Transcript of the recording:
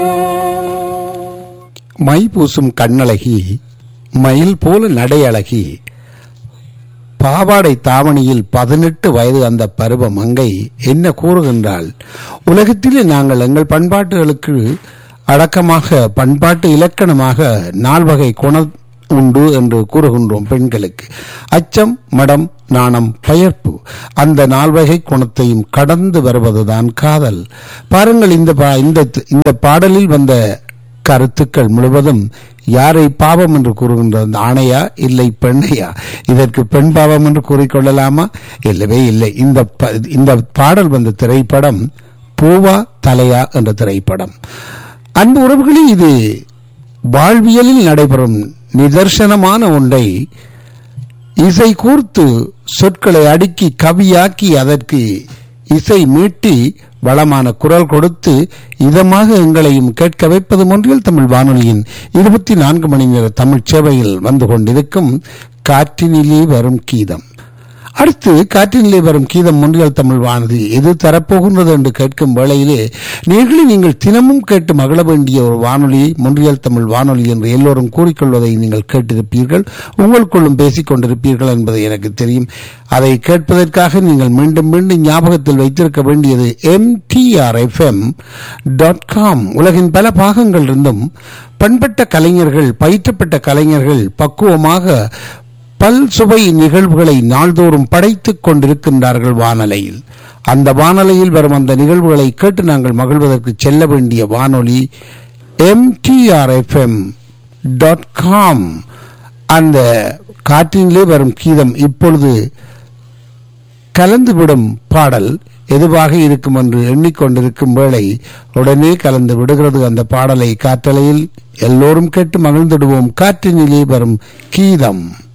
my பூசும் கண்ணழகி மயில் போல நடையழகி பாவாடை தாவணியில் பதினெட்டு வயது அந்த பருவ மங்கை என்ன கூறுகின்றாள் உலகத்திலே நாங்கள் எங்கள் பண்பாட்டுகளுக்கு அடக்கமாக பண்பாட்டு இலக்கணமாக நால்வகை குண உண்டு என்று கூறுகின்றோம் பெண்களுக்கு அச்சம் மடம் நாணம் பயர்ப்பு அந்த நால்வகை குணத்தையும் கடந்து வருவதுதான் காதல் பாருங்கள் இந்த பா- இந்த இந்த பாடலில் வந்த கருத்துக்கள் முழுவதும் யாரை பாவம் என்று கூறுகின்றது அந்த ஆணையா இல்லை பெண்ணையா இதற்கு பெண் பாவம் என்று கூறிக்கொள்ளலாமா இல்லவே இல்லை இந்த ப- இந்த பாடல் வந்த திரைப்படம் பூவா தலையா என்ற திரைப்படம் அன்பு உறவுகளே இது வாழ்வியலில் நடைபெறும் நிதர்சனமான ஒன்றை இசை கூர்த்து சொற்களை அடுக்கி கவியாக்கி அதற்கு இசை மீட்டி வளமான குரல் கொடுத்து இதமாக எங்களையும் கேட்க வைப்பது ஒன்றில் தமிழ் வானொலியின் இருபத்தி நான்கு மணி நேர தமிழ் சேவையில் வந்து கொண்டிருக்கும் காற்றினிலே வரும் கீதம் அடுத்து காற்றினிலே வரும் கீதம் ஒன்றியல் தமிழ் வானது எது தரப்போகின்றது என்று கேட்கும் வேளையிலே நேர்களை நீங்கள் தினமும் கேட்டு மகிழ வேண்டிய ஒரு வானொலி முன்றியல் தமிழ் வானொலி என்று எல்லோரும் கூறிக்கொள்வதை நீங்கள் கேட்டிருப்பீர்கள் உங்களுக்குள்ளும் பேசிக் கொண்டிருப்பீர்கள் என்பது எனக்கு தெரியும் அதை கேட்பதற்காக நீங்கள் மீண்டும் மீண்டும் ஞாபகத்தில் வைத்திருக்க வேண்டியது எம்டிஆர்எஃப்எம் டாட் காம் உலகின் பல பாகங்கள் இருந்தும் பண்பட்ட கலைஞர்கள் பயிற்றப்பட்ட கலைஞர்கள் பக்குவமாக பல் சுவை நிகழ்வுகளை நாள்தோறும் படைத்துக் கொண்டிருக்கின்றார்கள் வானலையில் அந்த வானலையில் வரும் அந்த நிகழ்வுகளை கேட்டு நாங்கள் மகிழ்வதற்கு செல்ல வேண்டிய வானொலி எம்டிஆர்எஃப்எம் டாட் காம் அந்த காற்றினிலே வரும் கீதம் இப்பொழுது கலந்துவிடும் பாடல் எதுவாக இருக்கும் என்று எண்ணிக்கொண்டிருக்கும் வேளை உடனே கலந்து விடுகிறது அந்த பாடலை காற்றலையில் எல்லோரும் கேட்டு மகிழ்ந்திடுவோம் காற்றினிலே வரும் கீதம்